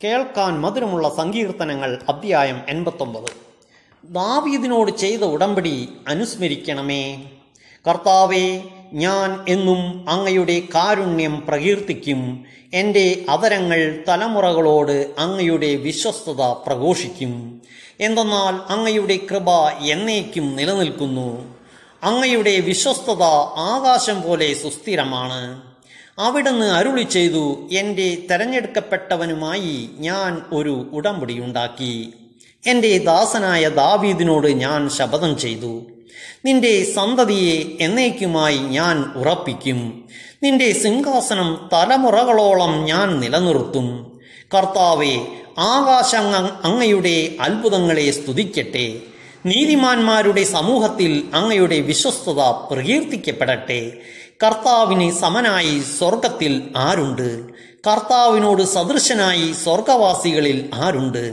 കേൾക്കാൻ മധുരമുള്ള സങ്കീർത്തനങ്ങൾ അധ്യായം എൺപത്തൊമ്പത് ദാവീദിനോട് ചെയ്ത ഉടമ്പടി അനുസ്മരിക്കണമേ കർത്താവെ ഞാൻ എന്നും അങ്ങയുടെ കാരുണ്യം പ്രകീർത്തിക്കും എൻ്റെ അതരങ്ങൾ തലമുറകളോട് അങ്ങയുടെ വിശ്വസ്തത പ്രഘോഷിക്കും എന്തെന്നാൽ അങ്ങയുടെ കൃപ എന്നേക്കും നിലനിൽക്കുന്നു അങ്ങയുടെ വിശ്വസ്തത ആകാശം പോലെ സുസ്ഥിരമാണ് അവിടുന്ന് അരുളി ചെയ്തു എൻ്റെ തെരഞ്ഞെടുക്കപ്പെട്ടവനുമായി ഞാൻ ഒരു ഉടമ്പടിയുണ്ടാക്കി എൻ്റെ ദാസനായ ദാവീദിനോട് ഞാൻ ശപഥം ചെയ്തു നിന്റെ സന്തതിയെ എന്നേക്കുമായി ഞാൻ ഉറപ്പിക്കും നിന്റെ സിംഹാസനം തലമുറകളോളം ഞാൻ നിലനിർത്തും കർത്താവെ ആകാശം അങ്ങയുടെ അത്ഭുതങ്ങളെ സ്തുതിക്കട്ടെ നീതിമാന്മാരുടെ സമൂഹത്തിൽ അങ്ങയുടെ വിശ്വസ്തത പ്രകീർത്തിക്കപ്പെടട്ടെ കർത്താവിന് സമനായി സ്വർഗത്തിൽ ആരുണ്ട് കർത്താവിനോട് സദൃശനായി സ്വർഗവാസികളിൽ ആരുണ്ട്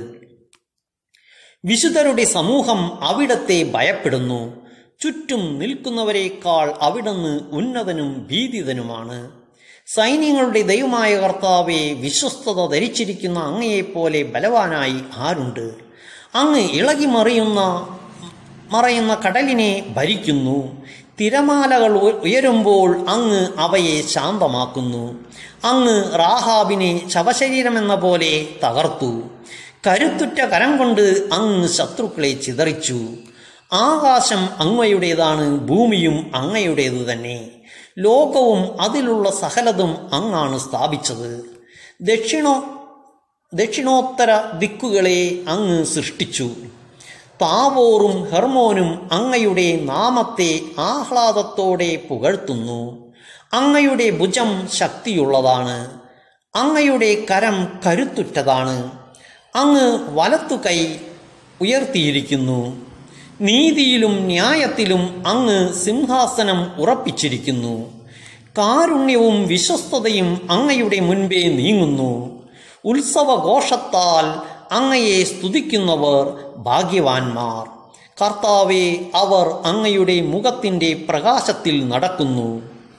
വിശുദ്ധരുടെ സമൂഹം അവിടത്തെ ഭയപ്പെടുന്നു ചുറ്റും നിൽക്കുന്നവരെക്കാൾ അവിടുന്ന് ഉന്നതനും ഭീതിതനുമാണ് സൈന്യങ്ങളുടെ ദൈവമായ കർത്താവെ വിശ്വസ്തത ധരിച്ചിരിക്കുന്ന അങ്ങയെപ്പോലെ ബലവാനായി ആരുണ്ട് അങ്ങ് ഇളകി മറിയുന്ന മറയുന്ന കടലിനെ ഭരിക്കുന്നു തിരമാലകൾ ഉയരുമ്പോൾ അങ്ങ് അവയെ ശാന്തമാക്കുന്നു അങ്ങ് റാഹാബിനെ ശവശരീരമെന്ന പോലെ തകർത്തു കരുത്തുറ്റ കരം കൊണ്ട് അങ്ങ് ശത്രുക്കളെ ചിതറിച്ചു ആകാശം അങ്ങയുടേതാണ് ഭൂമിയും അങ്ങയുടേതു തന്നെ ലോകവും അതിലുള്ള സകലതും അങ്ങാണ് സ്ഥാപിച്ചത് ദക്ഷിണോ ദക്ഷിണോത്തര ദിക്കുകളെ അങ്ങ് സൃഷ്ടിച്ചു താവോറും ഹെർമോനും അങ്ങയുടെ നാമത്തെ ആഹ്ലാദത്തോടെ പുകഴ്ത്തുന്നു അങ്ങയുടെ ഭുജം ശക്തിയുള്ളതാണ് അങ്ങയുടെ കരം കരുത്തുറ്റതാണ് അങ്ങ് വലത്തു കൈ ഉയർത്തിയിരിക്കുന്നു നീതിയിലും ന്യായത്തിലും അങ്ങ് സിംഹാസനം ഉറപ്പിച്ചിരിക്കുന്നു കാരുണ്യവും വിശ്വസ്തതയും അങ്ങയുടെ മുൻപേ നീങ്ങുന്നു ഉത്സവഘോഷത്താൽ അങ്ങയെ സ്തുതിക്കുന്നവർ ഭാഗ്യവാന്മാർ കർത്താവെ അവർ അങ്ങയുടെ മുഖത്തിൻ്റെ പ്രകാശത്തിൽ നടക്കുന്നു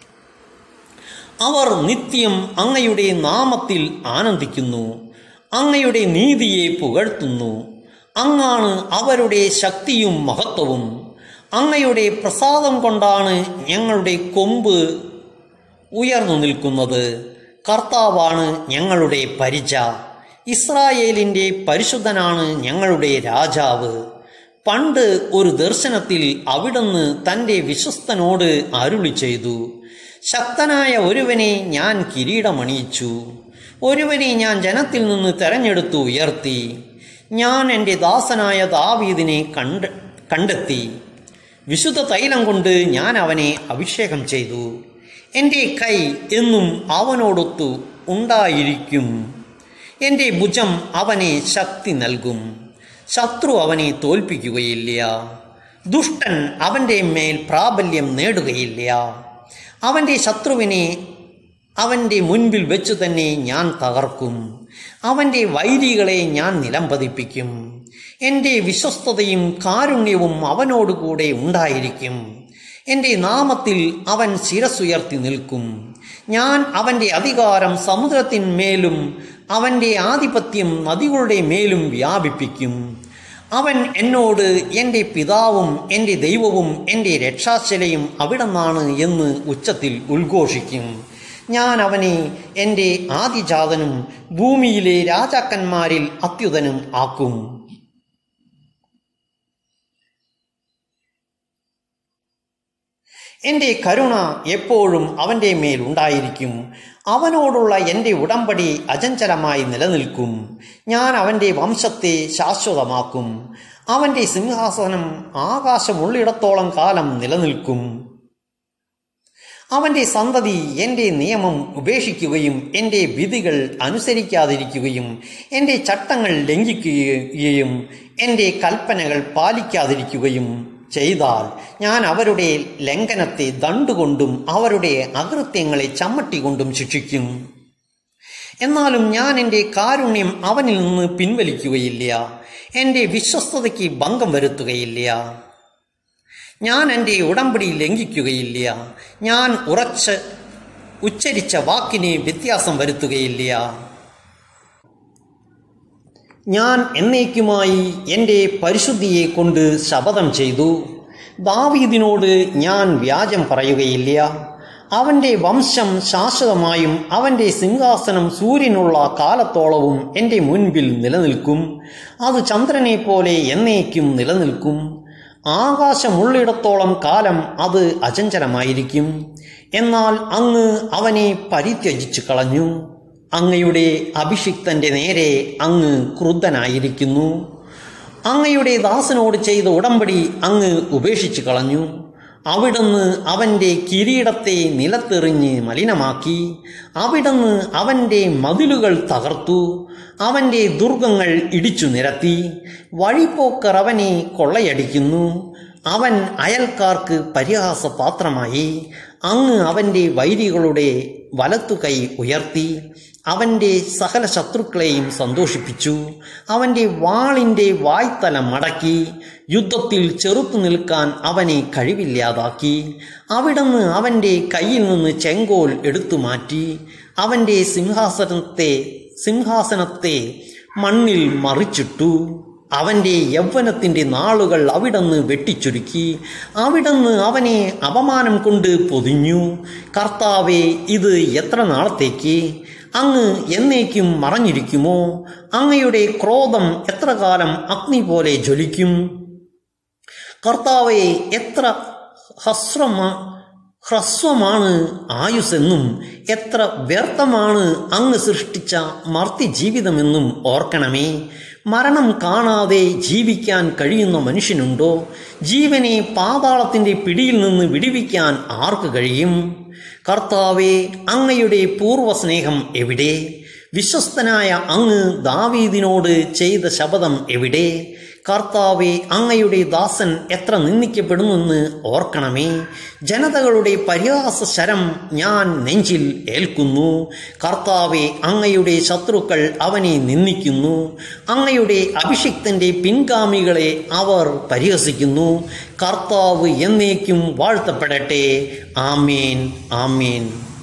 അവർ നിത്യം അങ്ങയുടെ നാമത്തിൽ ആനന്ദിക്കുന്നു അങ്ങയുടെ നീതിയെ പുകഴ്ത്തുന്നു അങ്ങാണ് അവരുടെ ശക്തിയും മഹത്വവും അങ്ങയുടെ പ്രസാദം കൊണ്ടാണ് ഞങ്ങളുടെ കൊമ്പ് ഉയർന്നു നിൽക്കുന്നത് കർത്താവാണ് ഞങ്ങളുടെ പരിച ഇസ്രായേലിൻ്റെ പരിശുദ്ധനാണ് ഞങ്ങളുടെ രാജാവ് പണ്ട് ഒരു ദർശനത്തിൽ അവിടുന്ന് തൻ്റെ വിശ്വസ്തനോട് അരുളി ചെയ്തു ശക്തനായ ഒരുവനെ ഞാൻ കിരീടമണിയിച്ചു ഒരുവനെ ഞാൻ ജനത്തിൽ നിന്ന് തെരഞ്ഞെടുത്തു ഉയർത്തി ഞാൻ എൻ്റെ ദാസനായ ദാവീദിനെ കണ്ട് കണ്ടെത്തി വിശുദ്ധ തൈലം കൊണ്ട് ഞാൻ അവനെ അഭിഷേകം ചെയ്തു എൻ്റെ കൈ എന്നും അവനോടൊത്തു ഉണ്ടായിരിക്കും എൻ്റെ ഭുജം അവനെ ശക്തി നൽകും ശത്രു അവനെ തോൽപ്പിക്കുകയില്ല ദുഷ്ടൻ അവൻ്റെ മേൽ പ്രാബല്യം നേടുകയില്ല അവൻ്റെ ശത്രുവിനെ അവൻ്റെ മുൻപിൽ വെച്ചു തന്നെ ഞാൻ തകർക്കും അവൻ്റെ വൈരികളെ ഞാൻ നിലംപതിപ്പിക്കും എൻ്റെ വിശ്വസ്തതയും കാരുണ്യവും അവനോടുകൂടെ ഉണ്ടായിരിക്കും എൻ്റെ നാമത്തിൽ അവൻ ശിരസുയർത്തി നിൽക്കും ഞാൻ അവൻ്റെ അധികാരം സമുദ്രത്തിന്മേലും അവൻ്റെ ആധിപത്യം നദികളുടെ മേലും വ്യാപിപ്പിക്കും അവൻ എന്നോട് എൻ്റെ പിതാവും എൻ്റെ ദൈവവും എൻ്റെ രക്ഷാശലയും അവിടെന്നാണ് എന്ന് ഉച്ചത്തിൽ ഉദ്ഘോഷിക്കും ഞാൻ അവനെ എൻ്റെ ആദിജാതനും ഭൂമിയിലെ രാജാക്കന്മാരിൽ അത്യുതനും ആക്കും എൻ്റെ കരുണ എപ്പോഴും അവൻ്റെ മേൽ ഉണ്ടായിരിക്കും അവനോടുള്ള എൻ്റെ ഉടമ്പടി അചഞ്ചലമായി നിലനിൽക്കും ഞാൻ അവൻ്റെ വംശത്തെ ശാശ്വതമാക്കും അവൻ്റെ സിംഹാസനം ആകാശമുള്ളിടത്തോളം കാലം നിലനിൽക്കും അവൻ്റെ സന്തതി എൻ്റെ നിയമം ഉപേക്ഷിക്കുകയും എൻ്റെ വിധികൾ അനുസരിക്കാതിരിക്കുകയും എൻ്റെ ചട്ടങ്ങൾ ലംഘിക്കുകയും എൻ്റെ കൽപ്പനകൾ പാലിക്കാതിരിക്കുകയും ചെയ്താൽ ഞാൻ അവരുടെ ലംഘനത്തെ ദണ്ടുകൊണ്ടും അവരുടെ അകൃത്യങ്ങളെ ചമ്മട്ടികൊണ്ടും ശിക്ഷിക്കും എന്നാലും ഞാൻ എൻ്റെ കാരുണ്യം അവനിൽ നിന്ന് പിൻവലിക്കുകയില്ല എൻ്റെ വിശ്വസ്തതയ്ക്ക് ഭംഗം വരുത്തുകയില്ല ഞാൻ എൻ്റെ ഉടമ്പടി ലംഘിക്കുകയില്ല ഞാൻ ഉറച്ച് ഉച്ചരിച്ച വാക്കിന് വ്യത്യാസം വരുത്തുകയില്ല ഞാൻ എന്നേക്കുമായി എൻ്റെ പരിശുദ്ധിയെ കൊണ്ട് ശപഥം ചെയ്തു ദാവീദിനോട് ഞാൻ വ്യാജം പറയുകയില്ല അവൻ്റെ വംശം ശാശ്വതമായും അവൻ്റെ സിംഹാസനം സൂര്യനുള്ള കാലത്തോളവും എൻ്റെ മുൻപിൽ നിലനിൽക്കും അത് ചന്ദ്രനെ പോലെ എന്നേക്കും നിലനിൽക്കും ആകാശമുള്ളിടത്തോളം കാലം അത് അചഞ്ചലമായിരിക്കും എന്നാൽ അങ്ങ് അവനെ പരിത്യജിച്ചു കളഞ്ഞു അങ്ങയുടെ അഭിഷിക്തന്റെ നേരെ അങ്ങ് ക്രുദ്ധനായിരിക്കുന്നു അങ്ങയുടെ ദാസനോട് ചെയ്ത ഉടമ്പടി അങ്ങ് ഉപേക്ഷിച്ചു കളഞ്ഞു അവിടുന്ന് അവൻ്റെ കിരീടത്തെ നിലത്തെറിഞ്ഞ് മലിനമാക്കി അവിടുന്ന് അവൻ്റെ മതിലുകൾ തകർത്തു അവൻ്റെ ദുർഗങ്ങൾ ഇടിച്ചു നിരത്തി വഴിപ്പോക്കർ അവനെ കൊള്ളയടിക്കുന്നു അവൻ അയൽക്കാർക്ക് പരിഹാസപാത്രമായി അങ്ങ് അവൻ്റെ വൈരികളുടെ വലത്തുകൈ ഉയർത്തി അവൻ്റെ സകല ശത്രുക്കളെയും സന്തോഷിപ്പിച്ചു അവൻ്റെ വാളിൻ്റെ വായ്ത്തല മടക്കി യുദ്ധത്തിൽ ചെറുത്തു നിൽക്കാൻ അവനെ കഴിവില്ലാതാക്കി അവിടുന്ന് അവൻ്റെ കയ്യിൽ നിന്ന് ചെങ്കോൽ എടുത്തു മാറ്റി അവൻ്റെ സിംഹാസനത്തെ സിംഹാസനത്തെ മണ്ണിൽ മറിച്ചിട്ടു അവൻ്റെ യൗവനത്തിൻ്റെ നാളുകൾ അവിടുന്ന് വെട്ടിച്ചുരുക്കി അവിടുന്ന് അവനെ അപമാനം കൊണ്ട് പൊതിഞ്ഞു കർത്താവെ ഇത് എത്ര നാളത്തേക്ക് അങ്ങ് എന്നേക്കും മറഞ്ഞിരിക്കുമോ അങ്ങയുടെ ക്രോധം എത്ര കാലം അഗ്നി പോലെ ജ്വലിക്കും കർത്താവെ എത്ര ഹസ്രമ ഹ്രസ്വമാണ് ആയുസ്സെന്നും എത്ര വ്യർത്ഥമാണ് അങ്ങ് സൃഷ്ടിച്ച മർത്തി ജീവിതമെന്നും ഓർക്കണമേ മരണം കാണാതെ ജീവിക്കാൻ കഴിയുന്ന മനുഷ്യനുണ്ടോ ജീവനെ പാതാളത്തിൻ്റെ പിടിയിൽ നിന്ന് വിടിവിക്കാൻ ആർക്ക് കഴിയും കർത്താവെ അങ്ങയുടെ പൂർവ്വസ്നേഹം എവിടെ വിശ്വസ്തനായ അങ്ങ് ദാവീദിനോട് ചെയ്ത ശപഥം എവിടെ കർത്താവെ അങ്ങയുടെ ദാസൻ എത്ര നിന്ദിക്കപ്പെടുന്നെന്ന് ഓർക്കണമേ ജനതകളുടെ പരിഹാസ ശരം ഞാൻ നെഞ്ചിൽ ഏൽക്കുന്നു കർത്താവെ അങ്ങയുടെ ശത്രുക്കൾ അവനെ നിന്ദിക്കുന്നു അങ്ങയുടെ അഭിഷിക്തന്റെ പിൻഗാമികളെ അവർ പരിഹസിക്കുന്നു കർത്താവ് എന്നേക്കും വാഴ്ത്തപ്പെടട്ടെ ആമേൻ ആമേൻ